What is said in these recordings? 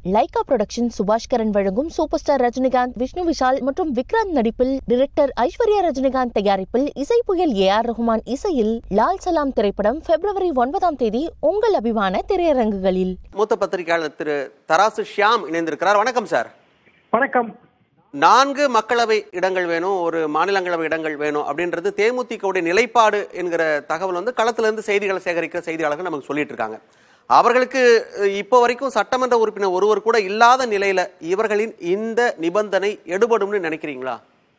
Lyca production Subaskaran வழங்கும் super star Rajinikanth Vishnu Vishal மற்றும் விக்ராந்த் நடிப்பில் டிரெக்டர் ஐஸ்வர்யா ரஜினிகாந்த் தயாரிப்பில் இசை புயல் ஏ ஆர் ரஹ்மான் இசையில் லால் சலாம் திரைப்படம் பிப்ரவரி ஒன்பதாம் தேதி உங்கள் அபிமான திரையரங்குகளில் மூத்த பத்திரிகையாளர் திரு தராசு ஷியாம் இணைந்திருக்கிறார் வணக்கம் சார் வணக்கம் நான்கு மக்களவை இடங்கள் வேணும் ஒரு மாநிலங்களவை இடங்கள் வேணும் அப்படின்றது தேமுதிகவுடைய நிலைப்பாடு என்கிற தகவல் வந்து களத்துல இருந்து செய்திகளை சேகரிக்கிற செய்தியாளர்கள் நமக்கு சொல்லிட்டு இருக்காங்க அவர்களுக்கு அஹ், இப்போ வரைக்கும் சட்டமன்ற உறுப்பினர் ஒருவர் கூட இல்லாத நிலையில இவர்களின் இந்த நிபந்தனை எடுபடும்னு நினைக்கிறீங்களா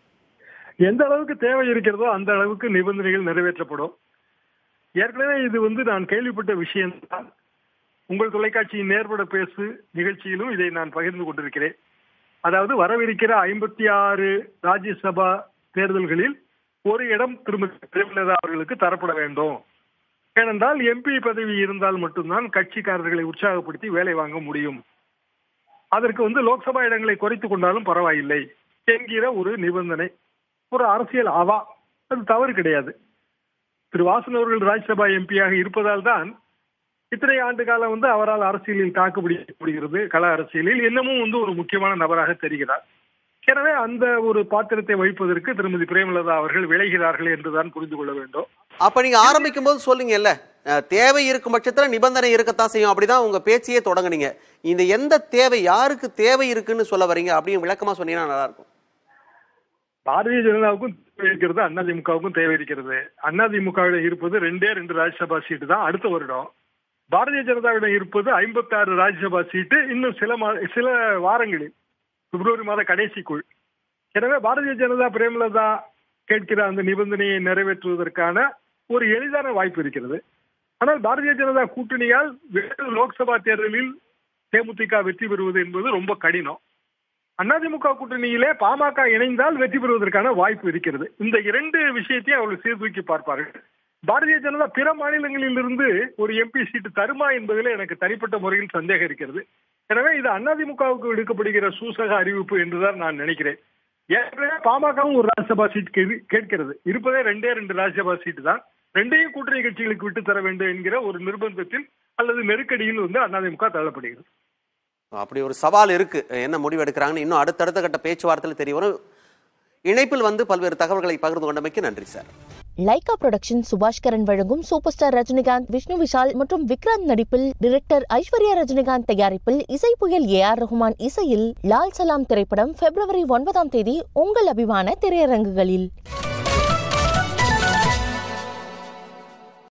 எந்த அளவுக்கு தேவை இருக்கிறதோ அந்த அளவுக்கு நிபந்தனைகள் நிறைவேற்றப்படும் ஏற்கனவே இது வந்து நான் கேள்விப்பட்ட விஷயம்தான் உங்கள் தொலைக்காட்சியின் நேர்பட பேசு நிகழ்ச்சியிலும் இதை நான் பகிர்ந்து கொண்டிருக்கிறேன் அதாவது வரவிருக்கிற ஐம்பத்தி ஆறு ராஜ்யசபா தேர்தல்களில் ஒரு இடம் திருமதி பிரேமலதா அவர்களுக்கு தரப்பட வேண்டும் ஏனென்றால் எம்பி பதவி இருந்தால் மட்டும்தான் கட்சிக்காரர்களை உற்சாகப்படுத்தி வேலை வாங்க முடியும் அதற்கு வந்து லோக்சபா இடங்களை குறைத்து கொண்டாலும் பரவாயில்லை என்கிற ஒரு நிபந்தனை ஒரு அரசியல் அவா அது தவறு கிடையாது திரு வாசன் அவர்கள் ராஜ்யசபா எம்பியாக இருப்பதால் தான் இத்தனை ஆண்டு காலம் வந்து அவரால் அரசியலில் தாக்கு பிடிக்க முடிகிறது கள அரசியலில் இன்னமும் வந்து ஒரு முக்கியமான நபராக தெரிகிறார் எனவே அந்த ஒரு பாத்திரத்தை வகிப்பதற்கு திருமதி பிரேமலதா அவர்கள் விளைகிறார்கள் என்றுதான் புரிந்து கொள்ள வேண்டும் அப்ப நீங்க ஆரம்பிக்கும் போது சொல்லுங்கல்ல அஹ், தேவை இருக்கும் பட்சத்துல நிபந்தனை இருக்கத்தான் செய்யும் அப்படிதான் உங்க பேச்சையே தொடங்குனீங்க இந்த எந்த தேவை யாருக்கு தேவை இருக்குன்னு சொல்ல வரீங்க அப்படின்னு விளக்கமா சொன்னீங்கன்னா நல்லா இருக்கும் பாரதிய ஜனதாவுக்கும் தேவை இருக்கிறது அதிமுகவுக்கும் தேவை இருக்கிறது அதிமுகவிடம் இருப்பது ரெண்டே ரெண்டு ராஜ்யசபா சீட்டு தான் அடுத்த வருடம் பாரதிய ஜனதாவிடம் இருப்பது ஐம்பத்தாறு ராஜ்யசபா சீட்டு இன்னும் சில மா- சில வாரங்களில் பிப்ரவரி மாத கடைசிக்குள் எனவே பாரதிய ஜனதா பிரேமலதா கேட்கிற அந்த நிபந்தனையை நிறைவேற்றுவதற்கான ஒரு எளிதான வாய்ப்பு இருக்கிறது ஆனால் பாரதிய ஜனதா கூட்டணியால் வேறு லோக்சபா தேர்தலில் தேமுதிக வெற்றி பெறுவது என்பது ரொம்ப கடினம் அதிமுக கூட்டணியிலே பாமக இணைந்தால் வெற்றி பெறுவதற்கான வாய்ப்பு இருக்கிறது இந்த இரண்டு விஷயத்தையும் அவர்கள் சீர்தூக்கி பார்ப்பார்கள் பாரதிய ஜனதா பிற மாநிலங்களில் இருந்து ஒரு எம்பி சீட்டு தருமா என்பதில் எனக்கு தனிப்பட்ட முறையில் சந்தேகம் இருக்கிறது எனவே இது அதிமுகவுக்கு விடுக்கப்படுகிற சூசக அறிவிப்பு என்றுதான் நான் நினைக்கிறேன் ஏற்கனவே பாமகவும் ஒரு ராஜ்யசபா சீட் கே- கேட்கிறது இருப்பதே ரெண்டே ரெண்டு ராஜ்யசபா சீட்டு தான் ரெண்டையும் கூட்டணி கட்சிகளுக்கு விட்டு தர வேண்டும் என்கிற ஒரு நிர்பந்தத்தில் அல்லது நெருக்கடியில் வந்து அதிமுக தள்ளப்படுகிறது அப்படி ஒரு சவால் இருக்கு என்ன முடிவு எடுக்கிறாங்கன்னு இன்னும் அடுத்தடுத்த கட்ட பேச்சுவார்த்தையில் தெரிய வரும் இணைப்பில் வந்து பல்வேறு தகவல்களை பகிர்ந்து கொண்டமைக்கு நன்றி சார் லைகா புரொடக்ஷன் சுபாஷ்கரன் வழங்கும் சூப்பர் ஸ்டார் ரஜினிகாந்த் விஷ்ணு விஷால் மற்றும் விக்ராந்த் நடிப்பில் டிரெக்டர் ஐஸ்வர்யா ரஜினிகாந்த் தயாரிப்பில் இசை புயல் ஏ ஆர் ரஹ்மான் இசையில் லால் சலாம் திரைப்படம் பிப்ரவரி ஒன்பதாம் தேதி உங்கள் அபிமான திரையரங்குகளில்